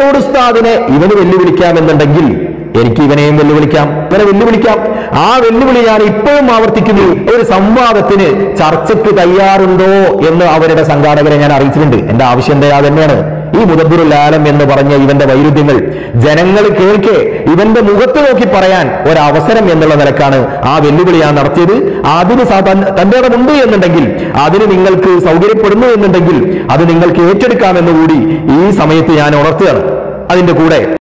പേരോട് ഉസ്താദിനെ ഇവന് വെല്ലുവിളിക്കാമെന്നുണ്ടെങ്കിൽ എനിക്ക് ഇവനെയും വെല്ലുവിളിക്കാം ഇവനെ വെല്ലുവിളിക്കാം ആ വെല്ലുവിളി ഞാൻ ഇപ്പോഴും ആവർത്തിക്കുന്നു ഒരു സംവാദത്തിന് ചർച്ചയ്ക്ക് തയ്യാറുണ്ടോ എന്ന് അവരുടെ സംഘാടകരെ ഞാൻ അറിയിച്ചിട്ടുണ്ട് എന്റെ ആവശ്യം എന്താ തന്നെയാണ് ഈ മുദബ്ബുറുൽ ആലം എന്ന് പറഞ്ഞ ഇവന്റെ വൈരുദ്ധ്യങ്ങൾ ജനങ്ങൾ കേൾക്കെ ഇവന്റെ മുഖത്ത് നോക്കി പറയാൻ ഒരവസരം എന്നുള്ള നിലക്കാണ് ആ വെല്ലുവിളി ഞാൻ നടത്തിയത് അതിന് സാ- തൻ- തന്റെ ഇടമുണ്ട് എന്നുണ്ടെങ്കിൽ അതിന് നിങ്ങൾക്ക് സൗകര്യപ്പെടുന്നു എന്നുണ്ടെങ്കിൽ അത് നിങ്ങൾക്ക് ഏറ്റെടുക്കാമെന്ന് കൂടി ഈ സമയത്ത് ഞാൻ ഉണർത്തുകയാണ് അതിന്റെ കൂടെ